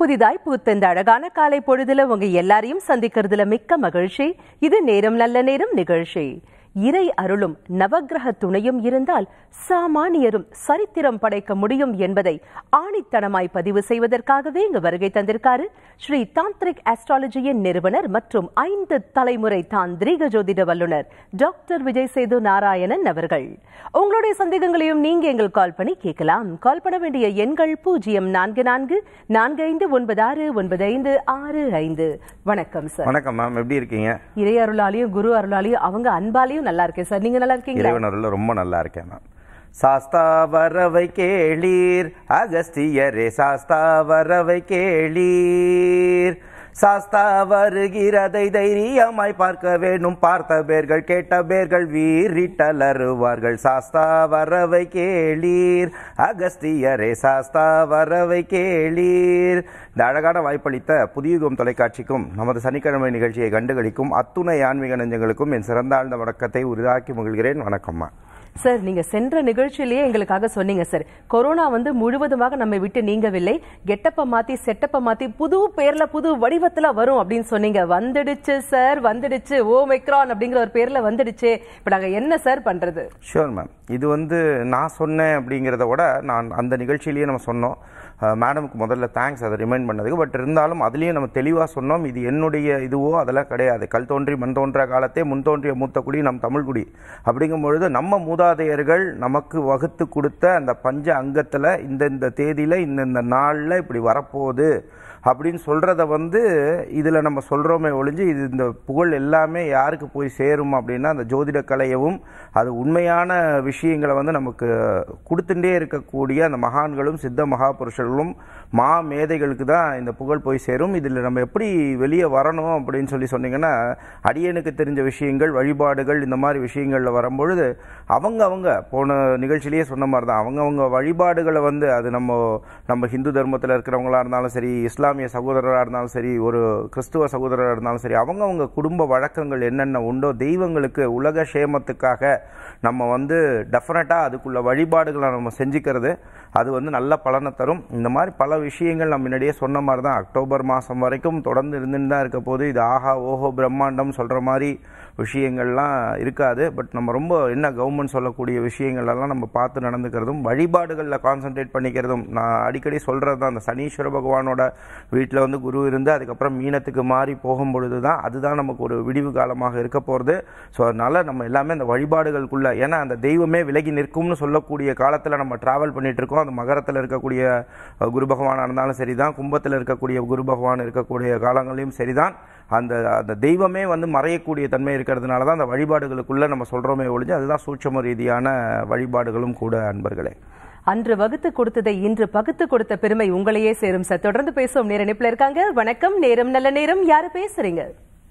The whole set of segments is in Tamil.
புதிதாய் பூத்த இந்த அழகான காலை பொழுதுல உங்க எல்லாரையும் சந்திக்கிறதுல மிக்க மகிழ்ச்சி இது நேரம் நல்ல நேரம் நிகழ்ச்சி இறை அருளும் நவக்கிரக துணையும் இருந்தால் சாமானியரும் சரித்திரம் படைக்க முடியும் என்பதை ஆணித்தனமாய் பதிவு செய்வதற்காகவே இங்கு வருகை தந்திருக்காரு ஸ்ரீ தாந்திரிக் ஆஸ்ட்ராலஜியின் நிறுவனர் மற்றும் ஐந்து தலைமுறை தாந்திரீக ஜோதிட வல்லுனர் டாக்டர் விஜய் சேது நாராயணன் அவர்கள் உங்களுடைய சந்தேகங்களையும் நீங்க எங்கள் கால் பண்ணி கேட்கலாம் கால் பண்ண வேண்டிய எண்கள் பூஜ்ஜியம் நான்கு நான்கு நான்கு ஐந்து ஒன்பது ஆறு ஒன்பது ஐந்து ஆறு ஐந்து வணக்கம் சார் வணக்கம் மேம் எப்படி இருக்கீங்க இறை அருளாலையும் குரு அருளாலையும் அவங்க அன்பாலையும் நல்லா இருக்கேன் சார் நீங்க நல்லா இருக்கீங்களா இறைவன் அருள்ல ரொம்ப நல்லா இருக்கேன் மேம் சாஸ்தா வரவை கேளீர் அகஸ்தியரே சாஸ்தா வரவை கேளீர் சாஸ்தா வருகிறதை தைரியமாய் பார்க்க வேண்டும் பார்த்த பேர்கள் கேட்ட பேர்கள் வீறிட்டலருவார்கள் சாஸ்தா வரவை கேளீர் அகஸ்தியரே சாஸ்தா வரவை கேளீர் இந்த அழகான வாய்ப்பளித்த புதியுகம் தொலைக்காட்சிக்கும் நமது சனிக்கிழமை நிகழ்ச்சியை கண்டுகளிக்கும் அத்துணை ஆன்மீக நெஞ்சங்களுக்கும் என் சிறந்த ஆழ்ந்த வணக்கத்தை உரிதாக்கி மகிழ்கிறேன் வணக்கம்மா சார் நீங்க சென்ற நிகழ்ச்சியிலேயே எங்களுக்காக சொன்னீங்க சார் கொரோனா வந்து முழுவதுமாக நம்மை விட்டு நீங்கவில்லை கெட்டப்ப மாத்தி செட்டப்ப மாத்தி புது பேர்ல புது வடிவத்துல வரும் அப்படின்னு சொன்னீங்க வந்துடுச்சு சார் வந்துடுச்சு ஓ மெக்ரான் அப்படிங்கிற ஒரு பேர்ல வந்துடுச்சு இப்ப நாங்க என்ன சார் பண்றது ஷூர் மேம் இது வந்து நான் சொன்னேன் அப்படிங்கிறத விட நான் அந்த நிகழ்ச்சியிலேயே நம்ம சொன்னோம் அஹ், மேடமுக்கு முதல்ல தேங்க்ஸ் அதை ரிமைண்ட் பண்ணதுக்கு பட் இருந்தாலும் அதுலேயும் நம்ம தெளிவாக சொன்னோம் இது என்னுடைய இதுவோ அதெல்லாம் கிடையாது கல் தோன்றி மண் தோன்ற காலத்தே முன் தோன்றிய மூத்த குடி நம் தமிழ் குடி அப்படிங்கும் பொழுது நம்ம மூதாதையர்கள் நமக்கு வகுத்து கொடுத்த அந்த பஞ்ச அங்கத்தில் இந்த இந்த தேதியில் இந்த இந்த நாளில் இப்படி வரப்போகுது அப்படின்னு சொல்கிறத வந்து இதில் நம்ம சொல்கிறோமே ஒழிஞ்சு இது இந்த புகழ் எல்லாமே யாருக்கு போய் சேரும் அப்படின்னா அந்த ஜோதிட கலையவும் அது உண்மையான விஷயங்களை வந்து நமக்கு கொடுத்துட்டே இருக்கக்கூடிய அந்த மகான்களும் சித்த மகாபுருஷர்களும் மா மேதைகளுக்கு தான் இந்த புகழ் போய் சேரும் இதில் நம்ம எப்படி வெளியே வரணும் அப்படின்னு சொல்லி சொன்னீங்கன்னா அடியனுக்கு தெரிஞ்ச விஷயங்கள் வழிபாடுகள் இந்த மாதிரி விஷயங்களில் வரும்பொழுது அவங்க அவங்க போன நிகழ்ச்சியிலேயே சொன்ன மாதிரி தான் அவங்க அவங்க வழிபாடுகளை வந்து அது நம்ம நம்ம ஹிந்து தர்மத்தில் இருக்கிறவங்களா இருந்தாலும் சரி இஸ்லாமிய சகோதரராக இருந்தாலும் சரி ஒரு கிறிஸ்துவ சகோதரராக இருந்தாலும் சரி அவங்க அவங்க குடும்ப வழக்கங்கள் என்னென்ன உண்டோ தெய்வங்களுக்கு உலக சேமத்துக்காக நம்ம வந்து டெஃபினட்டாக அதுக்குள்ள வழிபாடுகளை நம்ம செஞ்சுக்கிறது அது வந்து நல்ல பலனை தரும் இந்த மாதிரி பல விஷயங்கள் நம்ம முன்னாடியே சொன்ன மாதிரி தான் அக்டோபர் மாதம் வரைக்கும் தொடர்ந்து இருந்துட்டு தான் இருக்க போது இது ஆஹா ஓஹோ பிரம்மாண்டம் சொல்கிற மாதிரி விஷயங்கள்லாம் இருக்காது பட் நம்ம ரொம்ப என்ன கவர்மெண்ட் சொல்லக்கூடிய விஷயங்கள் எல்லாம் நம்ம பார்த்து நடந்துக்கிறதும் வழிபாடுகளில் கான்சென்ட்ரேட் பண்ணிக்கிறதும் நான் அடிக்கடி சொல்கிறது தான் அந்த சனீஸ்வர பகவானோட வீட்டில் வந்து குரு இருந்து அதுக்கப்புறம் மீனத்துக்கு மாறி போகும் பொழுது தான் அதுதான் நமக்கு ஒரு விடிவு காலமாக இருக்க போகிறது ஸோ அதனால் நம்ம எல்லாமே அந்த வழிபாடுகளுக்குள்ள ஏன்னா அந்த தெய்வமே விலகி நிற்கும்னு சொல்லக்கூடிய காலத்தில் நம்ம ட்ராவல் பண்ணிட்டு இருக்கோம் அந்த மகரத்தில் இருக்கக்கூடிய அஹ், குரு பகவானாக இருந்தாலும் சரிதான் கும்பத்தில் இருக்கக்கூடிய குரு பகவான் இருக்கக்கூடிய காலங்களையும் சரிதான் அந்த அந்த தெய்வமே வந்து மறையக்கூடிய தன்மை இருக்கிறதுனால தான் அந்த வழிபாடுகளுக்குள்ள நம்ம சொல்கிறோமே ஒழிஞ்சு அதுதான் சூட்சம ரீதியான வழிபாடுகளும் கூட அன்பர்களே அன்று வகுத்து கொடுத்ததை இன்று பகுத்து கொடுத்த பெருமை உங்களையே சேரும் சார் தொடர்ந்து பேசுவோம் நேர இணைப்புல இருக்காங்க வணக்கம் நேரம் நல்ல நேரம் யாரு பேசுறீங்க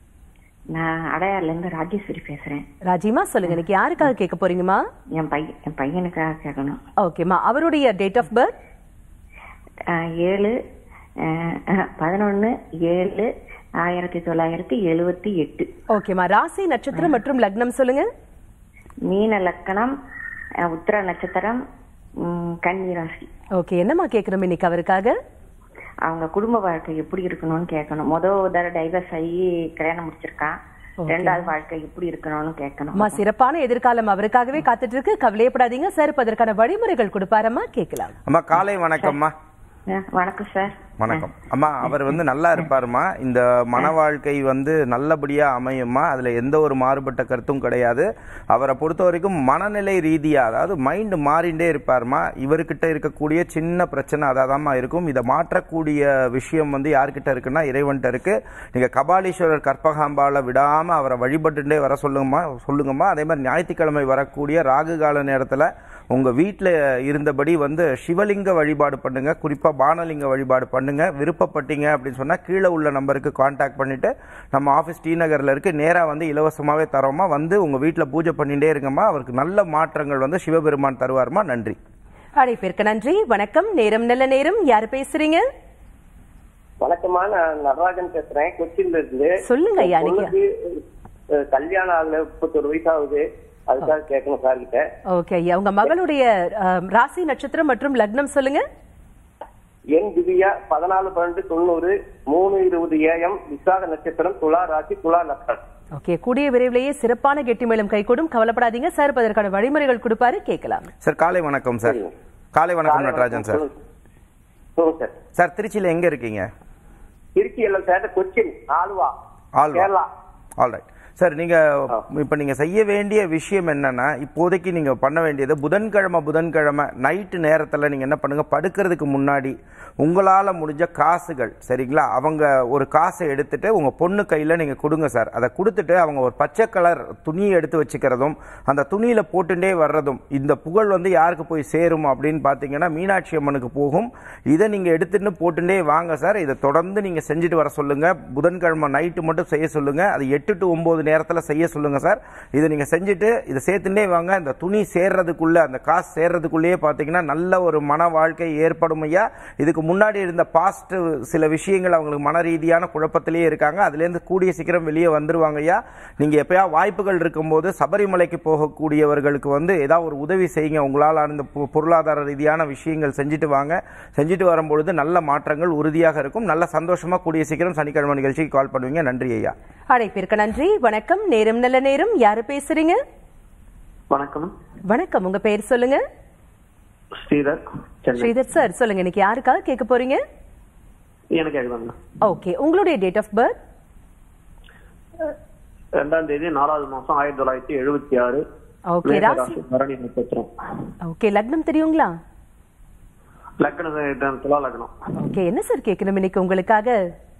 நான் அடையார்ல இருந்து ராஜேஸ்வரி பேசுறேன் ராஜிமா சொல்லுங்க இன்னைக்கு யாருக்காக கேட்க போறீங்கம்மா என் பையன் என் பையனுக்காக கேட்கணும் ஓகேம்மா அவருடைய டேட் ஆஃப் பர்த் அஹ், ஏழு பதினொன்னு ஏழு ஆயிரத்தி தொள்ளாயிரத்தி எழுவத்தி எட்டு ஓகேம்மா ராசி நட்சத்திரம் மற்றும் லக்னம் சொல்லுங்க மீன லக்கணம் அஹ், உத்திர நட்சத்திரம் ம், கன்னி ராசி ஓகே என்னம்மா கேட்கணும் இன்னைக்கு அவருக்காக அவங்க குடும்ப வாழ்க்கை எப்படி இருக்கணும்னு கேட்கணும் முதல் தடவை டைவர்ஸ் ஆகி கல்யாணம் முடிச்சிருக்கான் ரெண்டாவது வாழ்க்கை எப்படி இருக்கணும்னு கேட்கணும் அம்மா சிறப்பான எதிர்காலம் அவருக்காகவே காத்துட்டு இருக்கு கவலையப்படாதீங்க சார் இப்ப அதற்கான வழிமுறைகள் கொடுப்பாரம்மா கேட்கலாம் அம்மா காலை வணக்கம்மா அஹ், வணக்கம் சார் வணக்கம் அம்மா அவர் வந்து நல்லா இருப்பாருமா இந்த மன வாழ்க்கை வந்து நல்லபடியா அமையுமா அதுல எந்த ஒரு மாறுபட்ட கருத்தும் கிடையாது அவரை பொறுத்த வரைக்கும் மனநிலை ரீதியா அதாவது மைண்ட் மாறிண்டே இருப்பாருமா இவர்கிட்ட இருக்கக்கூடிய சின்ன பிரச்சனை அதாதாம்மா இருக்கும் இதை மாற்றக்கூடிய விஷயம் வந்து யார்கிட்ட இருக்குன்னா இறைவன்கிட்ட இருக்கு நீங்க கபாலீஸ்வரர் கற்பகாம்பால விடாம அவரை வழிபட்டுட்டே வர சொல்லுங்கம்மா சொல்லுங்கம்மா அதே மாதிரி ஞாயிற்றுக்கிழமை வரக்கூடிய ராகு கால நேரத்துல உங்க வீட்டில் இருந்தபடி வந்து சிவலிங்க வழிபாடு பண்ணுங்க குறிப்பா பானலிங்க வழிபாடு பண்ணுங்க விருப்பப்பட்டீங்க அப்படின்னு சொன்னா கீழே உள்ள நம்பருக்கு காண்டாக்ட் பண்ணிட்டு நம்ம ஆஃபீஸ் டி நகர்ல இருக்கு நேரா வந்து இலவசமாவே தரோமா வந்து உங்க வீட்டில் பூஜை பண்ணிட்டே இருங்கம்மா அவருக்கு நல்ல மாற்றங்கள் வந்து சிவபெருமான் தருவார்மா நன்றி அழைப்பிற்கு நன்றி வணக்கம் நேரம் நல்ல நேரம் யாரு பேசுறீங்க வணக்கமா நான் நடராஜன் பேசுறேன் கொச்சின்ல இருந்து சொல்லுங்க ஐயா, என் நீங்க- பொண்ணுக்கு, அஹ், கல்யாணம் ஆகல முப்பத்தொரு வயசு ஆகுது அதுக்காக கேட்கணும் சார் கிட்ட ஓகே ஐயா உங்க மகளுடைய அஹ், ராசி நட்சத்திரம் மற்றும் லக்னம் சொல்லுங்க என் திவ்யா பதினாலு பன்னெண்டு தொண்ணூறு மூணு இருபது ஏஎம் விசாக நட்சத்திரம் துலா ராசி துலா நட்சத்திரம் ஓகே கூடிய விரைவிலேயே சிறப்பான கெட்டி மேலும் கைகூடும் கவலைப்படாதீங்க சார் இப்ப அதற்கான வழிமுறைகள் கொடுப்பாரு கேட்கலாம் சார் காலை வணக்கம் சார் காலை வணக்கம் நடராஜன் சார் சொல்லுங்க சார் சார் திருச்சியில் எங்கே இருக்கீங்க திருச்சி இல்ல sir Cochin Aluva Alwaye Kerala alright sir நீங்கள் இப்போ நீங்கள் செய்ய வேண்டிய விஷயம் என்னன்னா இப்போதைக்கு நீங்கள் பண்ண வேண்டியது புதன்கிழமை புதன்கிழமை நைட்டு நேரத்தில் நீங்கள் என்ன பண்ணுங்கள் படுக்கிறதுக்கு முன்னாடி உங்களால் முடிஞ்ச காசுகள் சரிங்களா அவங்க ஒரு காசை எடுத்துட்டு உங்கள் பொண்ணு கையில் நீங்கள் கொடுங்க சார் அதை கொடுத்துட்டு அவங்க ஒரு பச்சை கலர் துணியை எடுத்து வச்சுக்கிறதும் அந்த துணியில் போட்டுட்டே வர்றதும் இந்த புகழ் வந்து யாருக்கு போய் சேரும் அப்படின்னு பார்த்தீங்கன்னா மீனாட்சி அம்மனுக்கு போகும் இதை நீங்கள் எடுத்துட்டு போட்டுட்டே வாங்க சார் இதை தொடர்ந்து நீங்கள் செஞ்சுட்டு வர சொல்லுங்கள் புதன்கிழமை நைட்டு மட்டும் செய்ய சொல்லுங்கள் அது எட்டு டு ஒம்பது நேரத்தில் செய்ய சொல்லுங்கள் சார் இதை நீங்கள் செஞ்சுட்டு இதை சேர்த்துட்டே வாங்க இந்த துணி சேர்றதுக்குள்ளே அந்த காசு சேர்றதுக்குள்ளேயே பார்த்தீங்கன்னா நல்ல ஒரு மன வாழ்க்கை ஏற்படும் ஐயா இதுக்கு முன்னாடி இருந்த பாஸ்ட் சில விஷயங்கள் அவங்களுக்கு மன ரீதியான குழப்பத்திலேயே இருக்காங்க அதுலேருந்து கூடிய சீக்கிரம் வெளியே வந்துருவாங்க ஐயா நீங்கள் எப்பயா வாய்ப்புகள் இருக்கும்போது சபரிமலைக்கு போகக்கூடியவர்களுக்கு வந்து ஏதாவது ஒரு உதவி செய்யுங்க உங்களால் அந்த பொ- பொருளாதார ரீதியான விஷயங்கள் செஞ்சுட்டு வாங்க செஞ்சுட்டு வரும்பொழுது நல்ல மாற்றங்கள் உறுதியாக இருக்கும் நல்ல சந்தோஷமா கூடிய சீக்கிரம் சனிக்கிழமை நிகழ்ச்சிக்கு கால் பண்ணுவீங்க நன்றி ஐயா அழைப்பிற்கு நன்றி வணக்கம் நேரம் நல்ல நேரம் யாரு பேசுறீங்க வணக்கம் வணக்கம் உங்க பெயர் சொல்லுங்க ஸ்ரீதர் சென்னை ஸ்ரீதர் சார் சொல்லுங்க இன்னைக்கு யாருக்காக கேட்க போறீங்க எனக்கு கேக்குதாங்க ஓகே உங்களுடைய டேட் ஆஃப் பர்த் ரெண்டாம் தேதி நாலாவது மாசம் ஆயிரத்தி தொள்ளாயிரத்தி எழுபத்தி ஆறு ஓகே ராசி பரணி நட்சத்திரம் ஓகே லக்னம் தெரியுங்களா லக்னம் துலா லக்னம் ஓகே என்ன சார் கேட்கணும் இன்னைக்கு உங்களுக்காக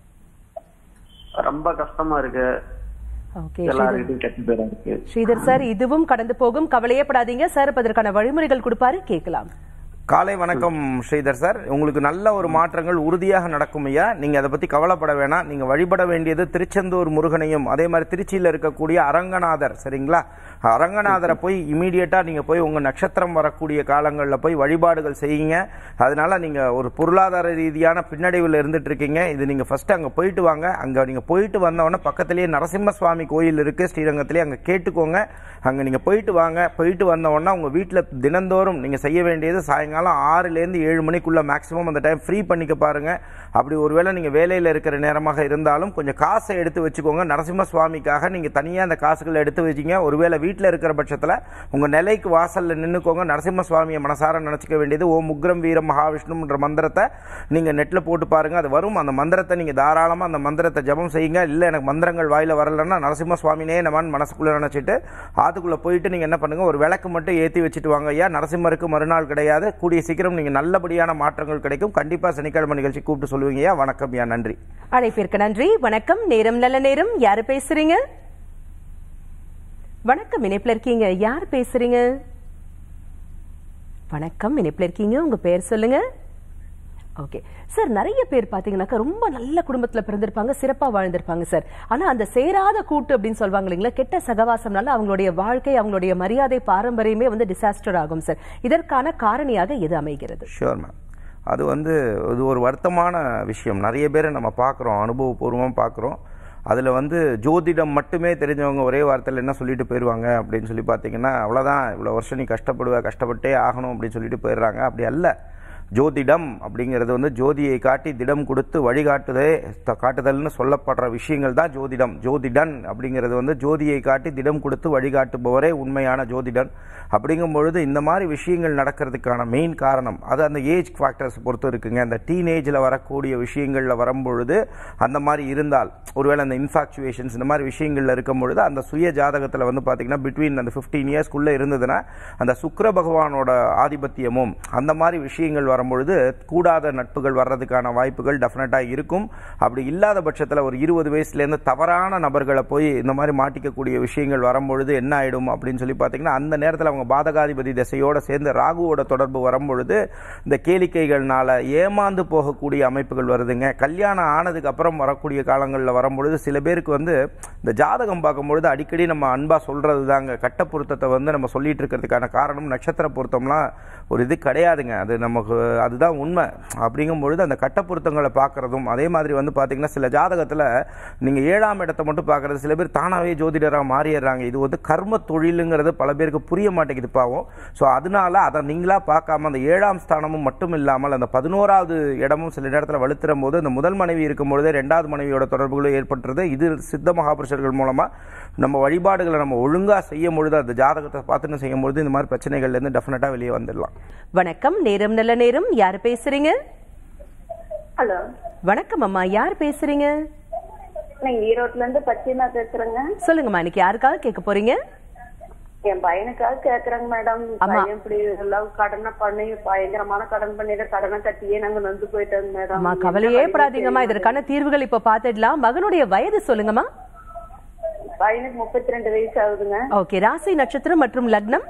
ரொம்ப கஷ்டமா இருக்கு ஓகே எல்லாருக்கிட்டையும் கெட்ட பேரா இருக்கு ஸ்ரீதர் சார் இதுவும் கடந்து போகும் கவலையப்படாதீங்க சார் இப்ப அதற்கான வழிமுறைகள் கொடுப்பாரு கேட்கலாம் காலை வணக்கம் ஸ்ரீதர் சார் உங்களுக்கு நல்ல ஒரு மாற்றங்கள் உறுதியாக நடக்கும் ஐயா நீங்க அதை பத்தி கவலைப்பட வேணாம் நீங்க வழிபட வேண்டியது திருச்செந்தூர் முருகனையும் அதே மாதிரி திருச்சியில் இருக்கக்கூடிய அரங்கநாதர் சரிங்களா அரங்கநாதரை போய் இமீடியட்டா நீங்க போய் உங்க நட்சத்திரம் வரக்கூடிய காலங்களில் போய் வழிபாடுகள் செய்யுங்க அதனால நீங்க ஒரு பொருளாதார ரீதியான பின்னடைவில் இருந்துட்டு இருக்கீங்க இது நீங்க ஃபர்ஸ்ட் அங்க போயிட்டு வாங்க அங்க நீங்க போயிட்டு வந்தவொடனே பக்கத்திலேயே நரசிம்ம சுவாமி கோயில் இருக்கு ஸ்ரீரங்கத்திலே அங்க கேட்டுக்கோங்க அங்க நீங்க போயிட்டு வாங்க போயிட்டு வந்த உடனே உங்க வீட்டுல தினந்தோறும் நீங்க செய்ய வேண்டியது சாயங்காலம் ஆறுலேருந்து ஏழு மணிக்குள்ள மேக்ஸிமம் அந்த டைம் ஃப்ரீ பண்ணிக்க பாருங்க அப்படி ஒருவேளை நீங்க வேலையில இருக்கிற நேரமாக இருந்தாலும் கொஞ்சம் காசை எடுத்து வச்சுக்கோங்க நரசிம்ம சுவாமிக்காக நீங்க தனியா அந்த காசுகளை எடுத்து வச்சீங்க ஒருவேளை வீட்டில் இருக்கிற பட்சத்துல உங்க நிலைக்கு வாசல்ல நின்னுக்கோங்க நரசிம்ம சுவாமியை மனசார நினைச்சுக்க வேண்டியது ஓம் உக்ரம் வீரம் மகாவிஷ்ணுன்ற மந்திரத்தை நீங்க நெட்ல போட்டு பாருங்க அது வரும் அந்த மந்திரத்தை நீங்க தாராளமா அந்த மந்திரத்தை ஜெபம் செய்யுங்க இல்ல எனக்கு மந்திரங்கள் வாயில வரலன்னா நரசிம்ம சுவாமினே நமன் மனசுக்குள்ள நினைச்சிட்டு ஆத்துக்குள்ள போயிட்டு நீங்க என்ன பண்ணுங்க ஒரு விளக்கு மட்டும் ஏத்தி வச்சுட்டு வாங்க ஐயா நரசிம்மருக்கு மறுநாள் கிடையாது கூடிய சீக்கிரம் நீங்க நல்லபடியான மாற்றங்கள் கிடைக்கும் கண்டிப்பா சனிக்கிழமை நிகழ்ச்சி கூப்பிட்டு சொல்லுவீங்க ஐயா வணக்கம் ஐயா நன்றி அழைப்பிற்கு நன்றி வணக்கம் நேரம் நல்ல நேரம் யாரு பேசுறீங்க வணக்கம் இணைப்புல இருக்கீங்க யார் பேசுறீங்க வணக்கம் இணைப்புல இருக்கீங்க உங்க பேர் சொல்லுங்க ஓகே சார் நிறைய பேர் பாத்தீங்கன்னாக்கா ரொம்ப நல்ல குடும்பத்துல பிறந்திருப்பாங்க சிறப்பா வாழ்ந்திருப்பாங்க சார் ஆனா அந்த சேராத கூட்டு அப்படின்னு சொல்லுவாங்க இல்லைங்களா கெட்ட சகவாசம்னால அவங்களுடைய வாழ்க்கை அவங்களுடைய மரியாதை பாரம்பரியமே வந்து டிசாஸ்டர் ஆகும் சார் இதற்கான காரணியாக எது அமைகிறது ஷுவர் மேம் அது வந்து இது ஒரு வருத்தமான விஷயம் நிறைய பேரை நம்ம பார்க்குறோம் அனுபவபூர்வமாக பார்க்குறோம் அதில் வந்து ஜோதிடம் மட்டுமே தெரிஞ்சவங்க ஒரே வார்த்தையில் என்ன சொல்லிட்டு போயிடுவாங்க அப்படின்னு சொல்லி பார்த்தீங்கன்னா அவ்வளோதான் இவ்வளோ வருஷம் நீ கஷ்டப்படுவ கஷ்டப்பட்டே ஆகணும் அப்படின்னு சொல்லிட்டு போயிடுறாங்க அப்படி அல்ல ஜோதிடம் அப்படிங்கிறது வந்து ஜோதியை காட்டி திடம் கொடுத்து வழிகாட்டுதே த- காட்டுதல்னு சொல்லப்படுற விஷயங்கள் தான் ஜோதிடம் ஜோதிடன் அப்படிங்கிறது வந்து ஜோதியை காட்டி திடம் கொடுத்து வழிகாட்டுபவரே உண்மையான ஜோதிடன் அப்படிங்கும் பொழுது இந்த மாதிரி விஷயங்கள் நடக்கிறதுக்கான மெயின் காரணம் அது அந்த ஏஜ் ஃபேக்டர்ஸ் பொறுத்து இருக்குங்க அந்த டீனேஜில் வரக்கூடிய விஷயங்களில் வரும்பொழுது அந்த மாதிரி இருந்தால் ஒருவேளை அந்த இன்ஃபாக்சுவேஷன்ஸ் இந்த மாதிரி விஷயங்களில் இருக்கும் பொழுது அந்த சுய ஜாதகத்தில் வந்து பார்த்தீங்கன்னா பிட்வீன் அந்த ஃபிஃப்டீன் இயர்ஸ்க்குள்ளே இருந்ததுன்னா அந்த சுக்கிர பகவானோட ஆதிபத்தியமும் அந்த மாதிரி விஷயங்கள் வரும்பொழுது கூடாத நட்புகள் வர்றதுக்கான வாய்ப்புகள் டெஃபினட்டாக இருக்கும் அப்படி இல்லாத பட்சத்தில் ஒரு இருபது வயசுலேருந்து தவறான நபர்களை போய் இந்த மாதிரி மாட்டிக்கக்கூடிய விஷயங்கள் வரும்பொழுது என்ன ஆயிடும் அப்படின்னு சொல்லி பார்த்தீங்கன்னா அந்த நேரத்தில் அவங்க பாதகாதிபதி திசையோட சேர்ந்து ராகுவோட தொடர்பு வரும்பொழுது இந்த கேளிக்கைகள்னால ஏமாந்து போகக்கூடிய அமைப்புகள் வருதுங்க கல்யாணம் ஆனதுக்கு அப்புறம் வரக்கூடிய காலங்களில் வரும்பொழுது சில பேருக்கு வந்து இந்த ஜாதகம் பார்க்கும்பொழுது அடிக்கடி நம்ம அன்பா சொல்றது தாங்க கட்ட பொருத்தத்தை வந்து நம்ம சொல்லிட்டு இருக்கிறதுக்கான காரணம் நட்சத்திர பொருத்தம்லாம் ஒரு இது கிடையாதுங்க அது நமக்கு அதுதான் உண்மை அப்படிங்கும் பொழுது அந்த கட்ட பொருத்தங்களை பார்க்குறதும் அதே மாதிரி வந்து பார்த்தீங்கன்னா சில ஜாதகத்தில் நீங்கள் ஏழாம் இடத்தை மட்டும் பார்க்குறது சில பேர் தானாகவே ஜோதிடராக மாறிடுறாங்க இது வந்து கர்ம தொழிலுங்கிறது பல பேருக்கு புரிய மாட்டேங்குது பாவம் ஸோ அதனால அதை நீங்களா பார்க்காம அந்த ஏழாம் ஸ்தானமும் மட்டும் இல்லாமல் அந்த பதினோராவது இடமும் சில நேரத்தில் வலுத்துறும் போது அந்த முதல் மனைவி இருக்கும் பொழுதே ரெண்டாவது மனைவியோட தொடர்புகளும் ஏற்பட்டுறது இது சித்த மகாபுருஷர்கள் மூலமாக நம்ம வழிபாடுகளை நம்ம ஒழுங்காக செய்யும் பொழுது அந்த ஜாதகத்தை பார்த்துன்னு செய்யும் பொழுது இந்த மாதிரி பிரச்சனைகள்லேருந்து டெஃபினட்டாக வெளியே வந்துடலாம் வணக்கம் நேரம் நல்ல நேரம் யார் பேசுறீங்க ஹலோ வணக்கம் அம்மா யார் பேசுறீங்க நான் ஈரோட்ல இருந்து பச்சைமா பேசுறேங்க சொல்லுங்கம்மா இன்னைக்கு யாருக்காக கேட்க போறீங்க என் பையனுக்காக கேக்குறேங்க மேடம் ஆமா. பையன் இப்படி எல்லாம் கடனை பண்ணி பயங்கரமான கடன் பண்ணிட்டு கடனை கட்டியே நாங்க நொந்து போயிட்டோங்க மேடம் அம்மா என்ன கவலையே வழி படாதீங்கம்மா தெரிய இதற்கான தீர்வுகள் இப்ப பார்த்துடலாம் மகனுடைய வயது சொல்லுங்கம்மா மாட்டேங்குது. பையனுக்கு முப்பத்தி ரெண்டு வயசு ஆகுதுங்க ஓகே ராசி நட்சத்திரம் மற்றும் லக்னம்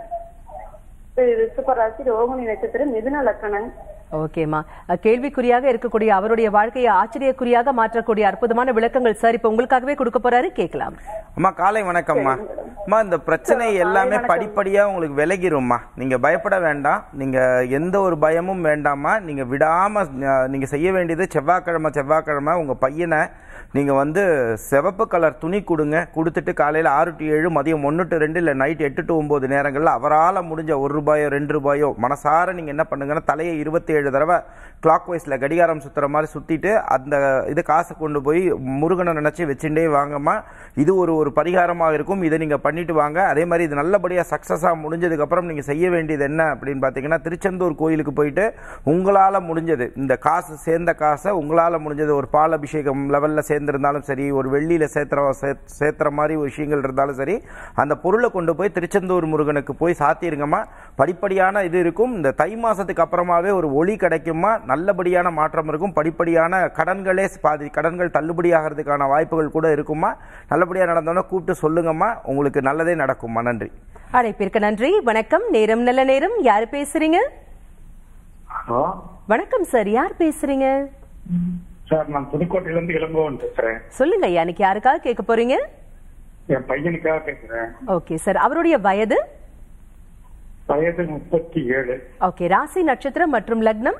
ரிஷபராசி ரோகிணி நட்சத்திரம் மிதுன லக்கணம் ஓகேம்மா அஹ், கேள்விக்குறியாக இருக்கக்கூடிய அவருடைய வாழ்க்கையை ஆச்சரியக்குறியாக மாற்றக்கூடிய அற்புதமான விளக்கங்கள் சார் இப்ப உங்களுக்காகவே கொடுக்க போறாரு கேட்கலாம் அம்மா காலை வணக்கம்மா அம்மா இந்த பிரச்சனை எல்லாமே படிப்படியா உங்களுக்கு விலகிரும்மா நீங்க பயப்பட வேண்டாம் நீங்க எந்த ஒரு பயமும் வேண்டாம்மா நீங்க விடாம அஹ், நீங்க செய்ய வேண்டியது செவ்வாய்க்கிழமை செவ்வாய்க்கிழமை உங்க பையனை நீங்க வந்து சிவப்பு கலர் துணி கொடுங்க கொடுத்துட்டு காலையில ஆறு டு ஏழு மதியம் ஒன்று டு ரெண்டு இல்லை நைட் எட்டு டு ஒன்பது நேரங்களில் அவரால் முடிஞ்ச ஒரு ரூபாயோ ரெண்டு ரூபாயோ மனசார நீங்க என்ன பண்ணுங்கன்னா தலையை இருபத்தி ஏழு தடவை கிளாக் வைஸ்ல கடிகாரம் சுத்துற மாதிரி சுத்திட்டு அந்த இது காசை கொண்டு போய் முருகனை நினைச்சு வச்சுட்டே வாங்கம்மா இது ஒரு ஒரு பரிகாரமாக இருக்கும் இதை நீங்க பண்ணிட்டு வாங்க அதே மாதிரி இது நல்லபடியா சக்சஸா முடிஞ்சதுக்கு அப்புறம் நீங்க செய்ய வேண்டியது என்ன அப்படின்னு பாத்தீங்கன்னா திருச்செந்தூர் கோயிலுக்கு போயிட்டு உங்களால முடிஞ்சது இந்த காசு சேர்ந்த காசை உங்களால முடிஞ்சது ஒரு பால் அபிஷேகம் லெவல்ல சேர்ந்திருந்தாலும் சரி ஒரு வெள்ளியில சேர்த்துற சே- சேர்த்துற மாதிரி ஒரு விஷயங்கள் இருந்தாலும் சரி அந்த பொருளை கொண்டு போய் திருச்செந்தூர் முருகனுக்கு போய் சாத்திருங்கம்மா படிப்படியான இது இருக்கும் இந்த தை மாசத்துக்கு அப்புறமாவே ஒரு ஒளி கிடைக்குமா நல்லபடியான மாற்றம் இருக்கும் படிப்படியான கடன்களே பாதி கடன்கள் தள்ளுபடி ஆகிறதுக்கான வாய்ப்புகள் கூட இருக்குமா நல்லபடியா நடந்தோன்னா கூப்பிட்டு சொல்லுங்கம்மா உங்களுக்கு நல்லதே நடக்கும்மா நன்றி அழைப்பிற்கு நன்றி வணக்கம் நேரம் நல்ல நேரம் யார் பேசுறீங்க ஹலோ வணக்கம் சார் யார் பேசுறீங்க சார் நான் புதுக்கோட்டையில இருந்து இளங்கோவன் பேசுறேன் சொல்லுங்க ஐயா இன்னைக்கு யாருக்காக கேட்க போறீங்க என் பையனுக்காக பேசுறேன் ஓகே சார் அவருடைய வயது வயது முப்பத்தி ஏழு ஓகே ராசி நட்சத்திரம் மற்றும் லக்னம்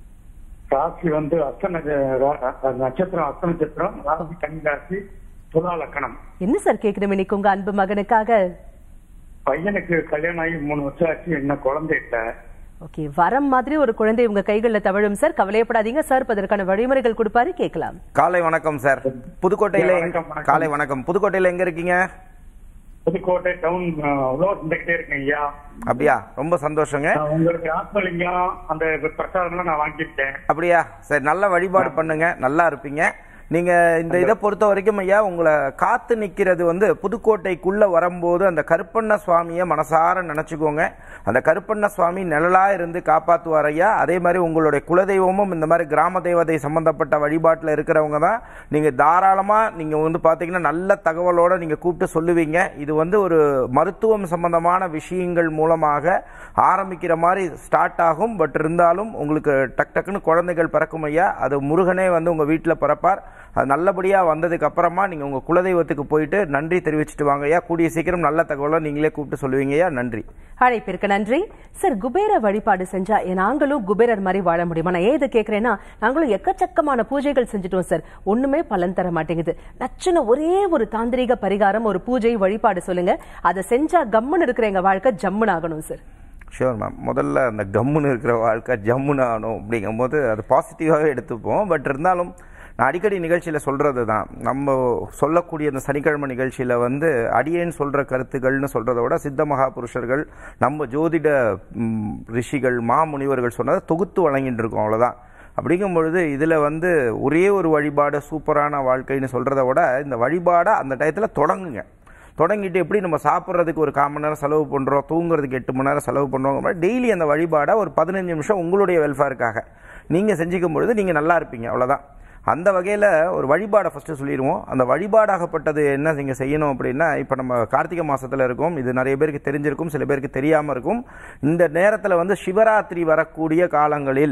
ராசி வந்து அஸ்த நட்ச- ரா- ரா- நட்சத்திரம் அஸ்த நட்சத்திரம் ராசி கன்னி ராசி துலா லக்கணம் என்ன சார் கேட்கணும் இன்னைக்கு உங்க அன்பு மகனுக்காக பையனுக்கு கல்யாணம் ஆகி மூணு வருஷம் ஆச்சு இன்னும் குழந்தை இல்லை ஓகே வரம் மாதிரி ஒரு குழந்தை உங்க கைகள்ல தவழும் சார் கவலையப்படாதீங்க சார் இப்ப அதற்கான வழிமுறைகள் கொடுப்பாரு கேட்கலாம் காலை வணக்கம் சார் புதுக்கோட்டையில எங்க- வணக்கம், வணக்கம். காலை வணக்கம் புதுக்கோட்டையில எங்க இருக்கீங்க புதுக்கோட்டை டவுன் உழவு இருந்துகிட்டே இருக்கேன் ஐயா அப்படியா ரொம்ப சந்தோஷங்க நான் உங்களுக்கு ஆத்மலிங்கம் அந்த பிரசாதம்லாம் நான் வாங்கியிருக்கேன் அப்படியா சரி நல்ல வழிபாடு பண்ணுங்க நல்லா இருப்பீங்க நீங்க இந்த இதை பொறுத்த வரைக்கும் ஐயா உங்களை காத்து நிக்கிறது வந்து புதுக்கோட்டைக்குள்ள வரும்போது அந்த கருப்பண்ண சுவாமியை மனசார நினைச்சுக்கோங்க அந்த கருப்பண்ண சுவாமி நிழலா இருந்து காப்பாத்துவார் ஐயா அதே மாதிரி உங்களுடைய குலதெய்வமும் இந்த மாதிரி கிராம தேவதை சம்பந்தப்பட்ட வழிபாட்டில் இருக்கிறவங்க தான் நீங்க தாராளமா நீங்க வந்து பாத்தீங்கன்னா நல்ல தகவலோட நீங்க கூப்பிட்டு சொல்லுவீங்க இது வந்து ஒரு மருத்துவம் சம்பந்தமான விஷயங்கள் மூலமாக ஆரம்பிக்கிற மாதிரி ஸ்டார்ட் ஆகும் பட் இருந்தாலும் உங்களுக்கு டக் டக்குன்னு குழந்தைகள் பிறக்கும் ஐயா அது முருகனே வந்து உங்க வீட்டில் பிறப்பார் அது நல்லபடியா வந்ததுக்கு அப்புறமா நீங்க உங்க குலதெய்வத்துக்கு போயிட்டு நன்றி தெரிவிச்சிட்டு வாங்க ஐயா கூடிய சீக்கிரம் நல்ல தகவலை நீங்களே கூப்பிட்டு சொல்லுவீங்க ஐயா நன்றி அழைப்பிற்கு நன்றி சார் குபேர வழிபாடு செஞ்சா ஏ, நாங்களும் குபேரர் மாதிரி வாழ முடியுமா நான் ஏன் இதை கேட்கிறேன்னா நாங்களும் எக்கச்சக்கமான பூஜைகள் செஞ்சுட்டோம் சார் ஒண்ணுமே பலன் தர மாட்டேங்குது நச்சுன ஒரே ஒரு தாந்திரீக பரிகாரம் ஒரு பூஜை வழிபாடு சொல்லுங்க அதை செஞ்சா கம்முன்னு இருக்கிற எங்க வாழ்க்கை ஜம்முன்னு ஆகணும் சார் ஷூர் மேம் முதல்ல அந்த கம்முன்னு இருக்கிற வாழ்க்கை ஜம்முன்னு ஆகணும் அப்படிங்கும்போது அது பாசிட்டிவாகவே எடுத்துப்போம் பட் இருந்தாலும் நான் அடிக்கடி நிகழ்ச்சியில் சொல்கிறது தான் நம்ம சொல்லக்கூடிய அந்த சனிக்கிழமை நிகழ்ச்சியில் வந்து அடியேன் சொல்கிற கருத்துக்கள்னு சொல்கிறத விட சித்த மகாபுருஷர்கள் நம்ம ஜோதிட ம், ரிஷிகள் மாமுனிவர்கள் சொன்னதை தொகுத்து வழங்கிட்டு இருக்கோம் அவ்வளோதான் அப்படிங்கும் பொழுது இதில் வந்து ஒரே ஒரு வழிபாடு சூப்பரான வாழ்க்கைன்னு சொல்கிறத விட இந்த வழிபாடை அந்த டயத்தில் தொடங்குங்க தொடங்கிட்டு எப்படி நம்ம சாப்பிட்றதுக்கு ஒரு கால் மணி நேரம் செலவு பண்ணுறோம் தூங்குறதுக்கு எட்டு மணி நேரம் செலவு பண்ணுறோங்க டெய்லி அந்த வழிபாடை ஒரு பதினஞ்சு நிமிஷம் உங்களுடைய வெல்ஃபேருக்காக நீங்கள் செஞ்சுக்கும் பொழுது நீங்கள் நல்லா இருப்பீங்க அவ்வளோதான் அந்த வகையில் ஒரு வழிபாடை ஃபஸ்ட்டு சொல்லிடுவோம் அந்த வழிபாடாகப்பட்டது என்ன நீங்கள் செய்யணும் அப்படின்னா இப்போ நம்ம கார்த்திகை மாதத்தில் இருக்கோம் இது நிறைய பேருக்கு தெரிஞ்சிருக்கும் சில பேருக்கு தெரியாமல் இருக்கும் இந்த நேரத்தில் வந்து சிவராத்திரி வரக்கூடிய காலங்களில்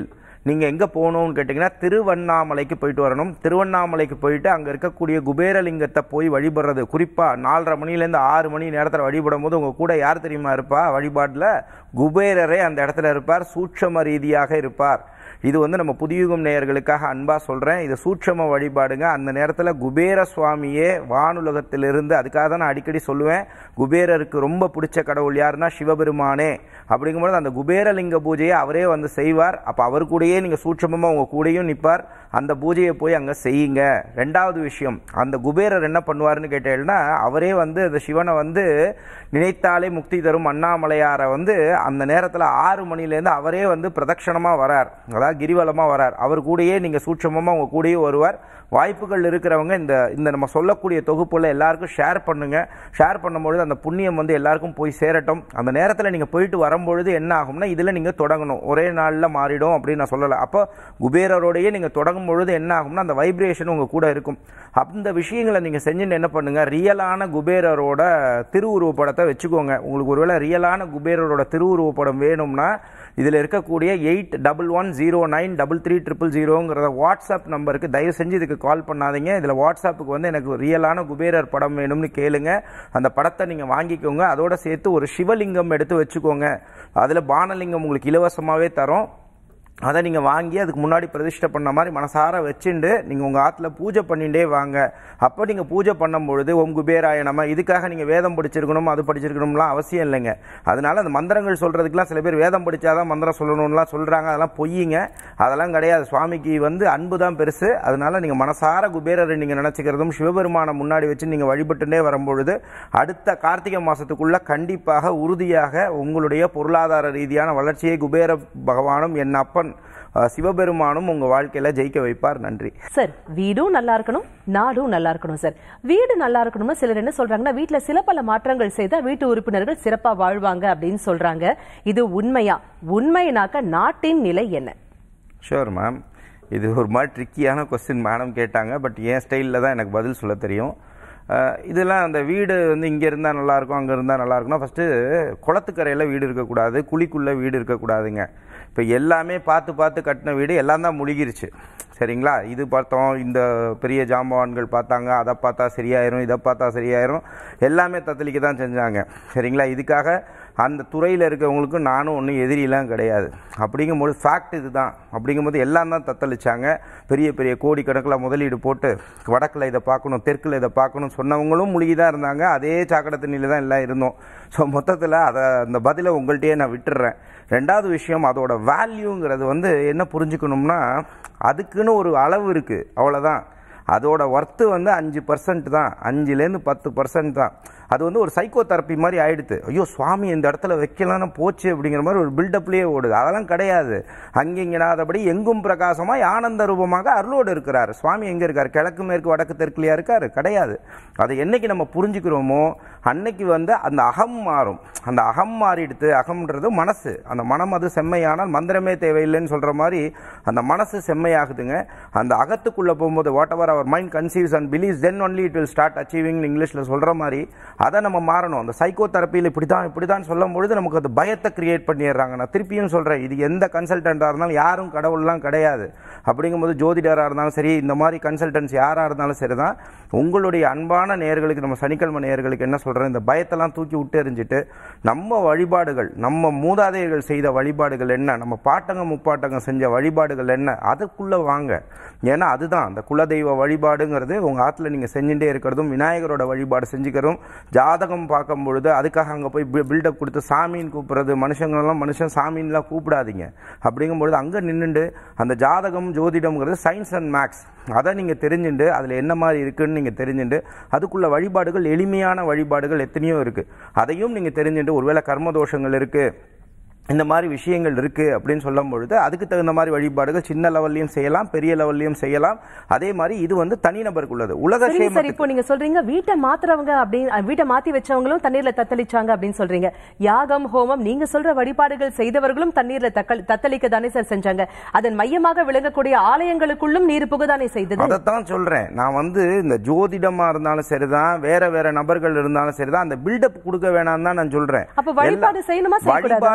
நீங்கள் எங்கே போகணும்னு கேட்டிங்கன்னா திருவண்ணாமலைக்கு போயிட்டு வரணும் திருவண்ணாமலைக்கு போயிட்டு அங்கே இருக்கக்கூடிய குபேரலிங்கத்தை போய் வழிபடுறது குறிப்பாக நாலரை மணிலேருந்து ஆறு மணி நேரத்தில் வழிபடும் போது உங்கள் கூட யார் தெரியுமா இருப்பா வழிபாட்டில் குபேரரே அந்த இடத்துல இருப்பார் சூட்சம ரீதியாக இருப்பார் இது வந்து நம்ம புதியுகம் நேயர்களுக்காக அன்பாக சொல்கிறேன் இது சூட்சம வழிபாடுங்க அந்த நேரத்தில் குபேர சுவாமியே வானுலகத்திலிருந்து அதுக்காக தான் நான் அடிக்கடி சொல்லுவேன் குபேரருக்கு ரொம்ப பிடிச்ச கடவுள் யாருன்னா சிவபெருமானே அப்படிங்கும்போது அந்த குபேரலிங்க பூஜையை அவரே வந்து செய்வார் அப்போ அவர் கூடயே நீங்கள் சூட்சமமாக உங்கள் கூடயும் நிற்பார் அந்த பூஜையை போய் அங்கே செய்யுங்க ரெண்டாவது விஷயம் அந்த குபேரர் என்ன பண்ணுவாருன்னு கேட்டீங்கன்னா அவரே வந்து அந்த சிவனை வந்து நினைத்தாலே முக்தி தரும் அண்ணாமலையாரை வந்து அந்த நேரத்தில் ஆறு மணிலேருந்து அவரே வந்து பிரதட்சணமாக வரார் அதாவது கிரிவலமாக வரார் அவர் கூடயே நீங்கள் சூட்சமமாக உங்கள் கூடயே வருவார் வாய்ப்புகள் இருக்கிறவங்க இந்த இந்த நம்ம சொல்லக்கூடிய தொகுப்புல எல்லாருக்கும் ஷேர் பண்ணுங்க ஷேர் பண்ணும்பொழுது அந்த புண்ணியம் வந்து எல்லாருக்கும் போய் சேரட்டும் அந்த நேரத்தில் நீங்கள் போயிட்டு வரும்பொழுது என்ன ஆகும்னா இதில் நீங்கள் தொடங்கணும் ஒரே நாளில் மாறிடும் அப்படின்னு நான் சொல்லலை அப்போ குபேரரோடையே நீங்கள் தொடங்கும் பொழுது என்ன ஆகும்னா அந்த வைப்ரேஷன் உங்கள் கூட இருக்கும் அந்த விஷயங்களை நீங்கள் செஞ்சுட்டு என்ன பண்ணுங்க ரியலான குபேரரோட திருவுருவப்படத்தை வச்சுக்கோங்க உங்களுக்கு ஒருவேளை ரியலான குபேரரோட திருவுருவப்படம் வேணும்னா இதில் இருக்கக்கூடிய eight double one zero nine double three triple ஜீரோங்கிறத வாட்ஸ்அப் நம்பருக்கு தயவு செஞ்சு இதுக்கு கால் பண்ணாதீங்க இதில் வாட்ஸ்அப்புக்கு வந்து எனக்கு ரியலான குபேரர் படம் வேணும்னு கேளுங்க அந்த படத்தை நீங்கள் வாங்கிக்கோங்க அதோட சேர்த்து ஒரு சிவலிங்கம் எடுத்து வச்சுக்கோங்க அதில் பானலிங்கம் உங்களுக்கு இலவசமாகவே தரோம் அதை நீங்கள் வாங்கி அதுக்கு முன்னாடி பிரதிஷ்டை பண்ண மாதிரி மனசார வச்சுண்டு நீங்கள் உங்கள் ஆற்றுல பூஜை பண்ணிகிட்டே வாங்க அப்போ நீங்கள் பூஜை பண்ணும் பொழுது ஓம் குபேராய நம்ம இதுக்காக நீங்கள் வேதம் படிச்சிருக்கணும் அது படிச்சிருக்கணும்லாம் அவசியம் இல்லைங்க அதனால அந்த மந்திரங்கள் சொல்கிறதுக்குலாம் சில பேர் வேதம் படித்தாதான் மந்திரம் சொல்லணும்லாம் சொல்கிறாங்க அதெல்லாம் பொய்யுங்க அதெல்லாம் கிடையாது சுவாமிக்கு வந்து அன்பு தான் பெருசு அதனால நீங்கள் மனசார குபேரரை நீங்கள் நினச்சிக்கிறதும் சிவபெருமானை முன்னாடி வச்சு நீங்கள் வழிபட்டுட்டே வரும்பொழுது அடுத்த கார்த்திகை மாதத்துக்குள்ள கண்டிப்பாக உறுதியாக உங்களுடைய பொருளாதார ரீதியான வளர்ச்சியை குபேர பகவானும் என் அப்பன் அஹ், சிவபெருமானும் உங்கள் வாழ்க்கையில் ஜெயிக்க வைப்பார் நன்றி சார் வீடும் நல்லா இருக்கணும் நாடும் நல்லா இருக்கணும் சார் வீடு நல்லா இருக்கணும்னா சிலர் என்ன சொல்றாங்கன்னா வீட்ல சில பல மாற்றங்கள் செய்தா வீட்டு உறுப்பினர்கள் சிறப்பா வாழ்வாங்க அப்படின்னு சொல்றாங்க இது உண்மையா உண்மைனாக்க நாட்டின் நிலை என்ன ஷூர் மேம் இது ஒரு மாதிரி ட்ரிக்கியான கொஸ்டின் மேடம் கேட்டாங்க பட் என் ஸ்டைலில் தான் எனக்கு பதில் சொல்ல தெரியும் அஹ், இதெல்லாம் அந்த வீடு வந்து இங்கே இருந்தால் நல்லாயிருக்கும் அங்கே இருந்தால் நல்லா இருக்கும்னா ஃபஸ்ட்டு குளத்துக்கரையில் வீடு இருக்கக்கூடாது குழிக்குள்ளே வீடு இருக்கக்கூடாதுங்க இப்போ எல்லாமே பார்த்து பார்த்து கட்டின வீடு எல்லாம் தான் முழுகிருச்சு சரிங்களா இது பார்த்தோம் இந்த பெரிய ஜாம்பவான்கள் பார்த்தாங்க அதை பார்த்தா சரியாயிரும் இதை பார்த்தா சரியாயிரும் எல்லாமே தத்தளிக்க தான் செஞ்சாங்க சரிங்களா இதுக்காக அந்த துறையில் இருக்கவங்களுக்கு நானும் ஒன்றும் எதிரிலாம் கிடையாது அப்படிங்கும்போது ஃபேக்ட் இதுதான் அப்படிங்கும்போது எல்லாம் தான் தத்தளிச்சாங்க பெரிய பெரிய கோடிக்கணக்கில் முதலீடு போட்டு வடக்கில் இதை பார்க்கணும் தெற்கில் இதை பார்க்கணும் சொன்னவங்களும் முழுகி தான் இருந்தாங்க அதே சாக்கடை தண்ணியில் தான் எல்லாம் இருந்தோம் ஸோ மொத்தத்தில் அதை அந்த பதிலை உங்கள்கிட்டயே நான் விட்டுடுறேன் ரெண்டாவது விஷயம் அதோட வேல்யூங்கிறது வந்து என்ன புரிஞ்சுக்கணும்னா அதுக்குன்னு ஒரு அளவு இருக்குது அவ்வளோதான் அதோட ஒர்த்து வந்து அஞ்சு பர்சன்ட் தான் அஞ்சுலேருந்து பத்து பர்சன்ட் தான் அது வந்து ஒரு சைக்கோ தெரப்பி மாதிரி ஆயிடுது ஐயோ சுவாமி இந்த இடத்துல வைக்கலாம்னு போச்சு அப்படிங்கிற மாதிரி ஒரு பில்டப்லேயே ஓடுது அதெல்லாம் கிடையாது அங்கிங்கனாதபடி எங்கும் பிரகாசமாய் ஆனந்த ரூபமாக அருளோடு இருக்கிறார் சுவாமி எங்கே இருக்கார் கிழக்கு மேற்கு வடக்கு தெற்குலையா இருக்கார் கிடையாது அதை என்னைக்கு நம்ம புரிஞ்சுக்கிறோமோ அன்னைக்கு வந்து அந்த அகம் மாறும் அந்த அகம் மாறிடுது அகம்ன்றது மனசு அந்த மனம் அது செம்மையானால் மந்திரமே தேவையில்லைன்னு சொல்கிற மாதிரி அந்த மனசு செம்மையாகுதுங்க அந்த அகத்துக்குள்ளே போகும்போது whatever our mind conceives and believes then only it will start achieving இங்கிலீஷில் சொல்கிற மாதிரி அதை நம்ம மாறணும் அந்த சைக்கோ தெரப்பியில் இப்படி தான் இப்படி தான் சொல்லும் பொழுது நமக்கு அது பயத்தை கிரியேட் பண்ணிடுறாங்க நான் திருப்பியும் சொல்கிறேன் இது எந்த கன்சல்டண்ட்டாக இருந்தாலும் யாரும் கடவுள்லாம் கிடையாது அப்படிங்கும்போது ஜோதிடராக இருந்தாலும் சரி இந்த மாதிரி கன்சல்டன்ஸ் யாராக இருந்தாலும் சரி தான் உங்களுடைய அன்பான நேயர்களுக்கு நம்ம சனிக்கிழமை நேயர்களுக்கு என்ன சொல்கிறேன் இந்த பயத்தெல்லாம் தூக்கி விட்டு எறிஞ்சிட்டு நம்ம வழிபாடுகள் நம்ம மூதாதையர்கள் செய்த வழிபாடுகள் என்ன நம்ம பாட்டங்க முப்பாட்டங்க செஞ்ச வழிபாடுகள் என்ன அதுக்குள்ளே வாங்க ஏன்னா அதுதான் அந்த குலதெய்வ வழிபாடுங்கிறது உங்கள் ஆற்றுல நீங்கள் செஞ்சுட்டே இருக்கிறதும் விநாயகரோட வழிபாடு செஞ்சுக்கிறதும் ஜாதகம் பார்க்கும் பொழுது அதுக்காக அங்கே போய் பில்டப் கொடுத்து சாமின்னு கூப்பிட்றது மனுஷங்களெல்லாம் மனுஷன் சாமின்லாம் கூப்பிடாதீங்க அப்படிங்கும்பொழுது அங்கே நின்றுண்டு அந்த ஜாதகம் ஜோதிடம்ங்கிறது சயின்ஸ் அண்ட் மேக்ஸ் அதை நீங்கள் தெரிஞ்சுண்டு அதில் என்ன மாதிரி இருக்குன்னு நீங்கள் தெரிஞ்சுண்டு அதுக்குள்ள வழிபாடுகள் எளிமையான வழிபாடுகள் எத்தனையோ இருக்குது அதையும் நீங்கள் தெரிஞ்சுட்டு ஒருவேளை கர்மதோஷங்கள் இருக்குது இந்த மாதிரி விஷயங்கள் இருக்கு அப்படின்னு சொல்லும் பொழுது அதுக்கு தகுந்த மாதிரி வழிபாடுகள் சின்ன லெவல்லையும் செய்யலாம் பெரிய லெவல்லையும் செய்யலாம் அதே மாதிரி இது வந்து தனிநபருக்கு உள்ளது உலக சரி சார் சேமத்துக்கு இப்போ நீங்க சொல்றீங்க வீட்டை மாத்துறவங்க அப்படின்னு அஹ், வீட்டை மாத்தி வச்சவங்களும் தண்ணீர்ல தத்தளிச்சாங்க அப்படின்னு சொல்றீங்க யாகம் ஹோமம் நீங்க சொல்ற வழிபாடுகள் செய்தவர்களும் தண்ணீர்ல தக்கல்- தத்தளிக்க தானே சார் செஞ்சாங்க அதன் மையமாக விளங்கக்கூடிய ஆலயங்களுக்குள்ளும் நீர் புகதானே செய்தது அதைத்தான் சொல்றேன் நான் வந்து இந்த ஜோதிடமா இருந்தாலும் சரிதான் வேற வேற நபர்கள் இருந்தாலும் சரிதான் அந்த பில்டப் கொடுக்க வேணாம் தான் நான் சொல்றேன் அப்ப வழிபாடு எல்லா- செய்யணுமா, செய்யக்கூடாதா? வழிபாடு டெஃபினட்டா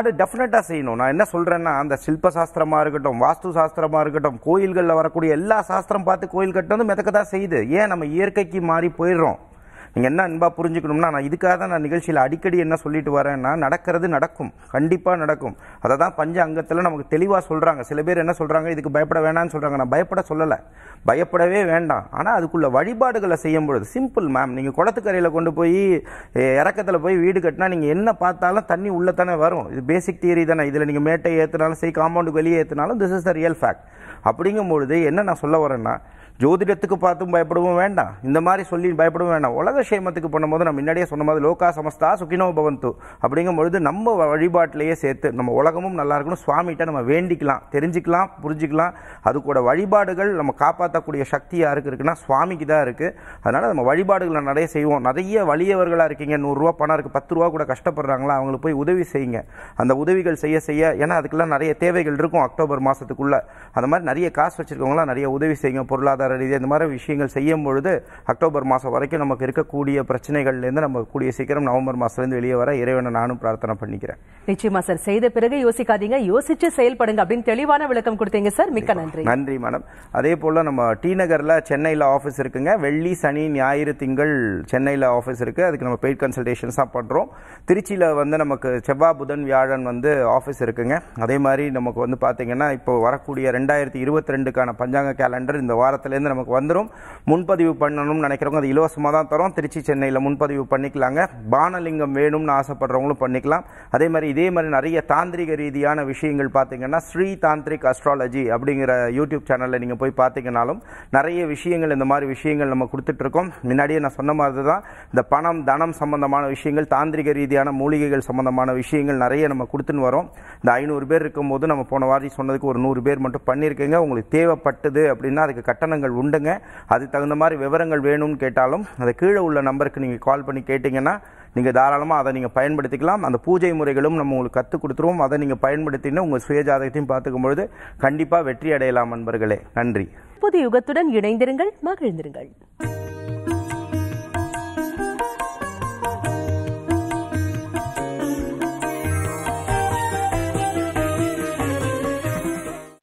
டெஃபினட்டாக செய்யணும் நான் என்ன சொல்கிறேன்னா அந்த சில்ப சாஸ்திரமா இருக்கட்டும் வாஸ்து சாஸ்திரமா இருக்கட்டும் கோயில்களில் வரக்கூடிய எல்லா சாஸ்திரம் பார்த்து கோயில் கட்டுறது மிதக்க தான் செய்யுது ஏன் நம்ம இயற்கைக்கு மாறி போயிடுறோம் நீங்கள் என்ன அன்பா புரிஞ்சுக்கணும்னா நான் இதுக்காக தான் நான் நிகழ்ச்சியில் அடிக்கடி என்ன சொல்லிட்டு வரேன்னா நடக்கிறது நடக்கும் கண்டிப்பாக நடக்கும் அதை தான் பஞ்ச அங்கத்தில் நமக்கு தெளிவாக சொல்கிறாங்க சில பேர் என்ன சொல்கிறாங்க இதுக்கு பயப்பட வேணாம்னு சொல்கிறாங்க நான் பயப்பட சொல்லலை பயப்படவே வேண்டாம் ஆனால் அதுக்குள்ள வழிபாடுகளை செய்யும் பொழுது சிம்பிள் மேம் நீங்கள் குளத்துக்கரையில் கொண்டு போய் இறக்கத்தில் போய் வீடு கட்டினா நீங்கள் என்ன பார்த்தாலும் தண்ணி உள்ளே தானே வரும் இது பேசிக் தியரி தானே இதில் நீங்கள் மேட்டை ஏற்றினாலும் சரி காம்பவுண்டுக்கு வெளியே ஏற்றினாலும் this is the real fact அப்படிங்கும்பொழுது என்ன நான் சொல்ல வரேன்னா ஜோதிடத்துக்கு பார்த்தும் பயப்படவும் வேண்டாம் இந்த மாதிரி சொல்லி பயப்படவும் வேண்டாம் உலக சேமத்துக்கு பண்ணும்போது நான் முன்னாடியே சொன்ன மாதிரி லோகா சமஸ்தா சுகினோ பவந்து அப்படிங்கும் பொழுது நம்ம வழிபாட்டிலேயே சேர்த்து நம்ம உலகமும் நல்லா இருக்கணும் சுவாமிகிட்ட நம்ம வேண்டிக்கலாம் தெரிஞ்சுக்கலாம் புரிஞ்சுக்கலாம் அது கூட வழிபாடுகள் நம்ம காப்பாற்றக்கூடிய சக்தி யாருக்கு இருக்குன்னா சுவாமிக்கு தான் இருக்கு அதனால நம்ம வழிபாடுகளை நிறைய செய்வோம் நிறைய வலியவர்களாக இருக்கீங்க நூறுரூவா பணம் இருக்கு பத்து ரூபா கூட கஷ்டப்படுறாங்களா அவங்களுக்கு போய் உதவி செய்யுங்க அந்த உதவிகள் செய்ய செய்ய ஏன்னா அதுக்கெல்லாம் நிறைய தேவைகள் இருக்கும் அக்டோபர் மாசத்துக்குள்ள அந்த மாதிரி நிறைய காசு வச்சிருக்கவங்களாம் நிறைய உதவி செய்யுங்க பொருளாதார ரீதியாக இந்த மாதிரி விஷயங்கள் செய்யும் பொழுது அக்டோபர் மாதம் வரைக்கும் நமக்கு இருக்கக்கூடிய பிரச்சனைகள்லேருந்து நம்ம கூடிய சீக்கிரம் நவம்பர் மாதத்துலேருந்து வெளியே வர இறைவனை நானும் பிரார்த்தனை பண்ணிக்கிறேன் நிச்சயமா சார் செய்த பிறகு யோசிக்காதீங்க யோசிச்சு செயல்படுங்க அப்படின்னு தெளிவான விளக்கம் கொடுத்தீங்க சார் மிக்க நன்றி நன்றி மேடம் அதே போல் நம்ம டி நகரில் சென்னையில் ஆஃபீஸ் இருக்குங்க வெள்ளி சனி ஞாயிறு திங்கள் சென்னையில் ஆஃபீஸ் இருக்குது அதுக்கு நம்ம பெய்ட் கன்சல்டேஷன்ஸ் தான் பண்ணுறோம் திருச்சியில் வந்து நமக்கு செவ்வாய் புதன் வியாழன் வந்து ஆஃபீஸ் இருக்குங்க அதே மாதிரி நமக்கு வந்து பார்த்தீங்கன்னா இப்போ வரக்கூடிய ரெண்டாயிரத்தி இருபத்தி ரெண்டுக்கான பஞ்சாங்க கேலண்டர் இந்த வாரத்துலேருந்து நமக்கு வந்துடும் முன்பதிவு பண்ணணும்னு நினைக்கிறவங்க அது இலவசமாக தான் தரோம் திருச்சி சென்னையில் முன்பதிவு பண்ணிக்கலாங்க பானலிங்கம் வேணும்னு ஆசைப்படுறவங்களும் பண்ணிக்கலாம் அதே மாதிரி இதே மாதிரி நிறைய தாந்திரிக ரீதியான விஷயங்கள் பார்த்தீங்கன்னா ஸ்ரீ தாந்திரிக் அஸ்ட்ராலஜி அப்படிங்கிற யூடியூப் சேனலில் நீங்கள் போய் பார்த்தீங்கன்னாலும் நிறைய விஷயங்கள் இந்த மாதிரி விஷயங்கள் நம்ம கொடுத்துட்டு இருக்கோம் முன்னாடியே நான் சொன்ன மாதிரி தான் இந்த பணம் தனம் சம்பந்தமான விஷயங்கள் தாந்திரிக ரீதியான மூலிகைகள் சம்பந்தமான விஷயங்கள் நிறைய நம்ம கொடுத்துன்னு வரோம் இந்த ஐநூறு பேர் இருக்கும்போது நம்ம போன வாரி சொன்னதுக்கு ஒரு நூறு பேர் மட்டும் பண்ணியிருக்கேங்க உங்களுக்கு தேவைப்பட்டது அப்படின்னா அதுக்கு கட்டணங்கள் உண்டுங்க அதுக்கு தகுந்த மாதிரி விவரங்கள் வேணும்னு கேட்டாலும் அந்த கீழே உள்ள நம்பருக்கு நீங்கள் கால் பண்ணி கேட்டிங்கன்னா நீங்கள் தாராளமாக அதை நீங்கள் பயன்படுத்திக்கலாம் அந்த பூஜை முறைகளும் நம்ம உங்களுக்கு கற்றுக் கொடுத்துருவோம் அதை நீங்கள் பயன்படுத்தினா உங்கள் சுயஜாதகத்தையும் பார்த்துக்கும் பொழுது கண்டிப்பாக வெற்றி அடையலாம் நண்பர்களே நன்றி புது யுகத்துடன் இணைந்திருங்கள் மகிழ்ந்திருங்கள்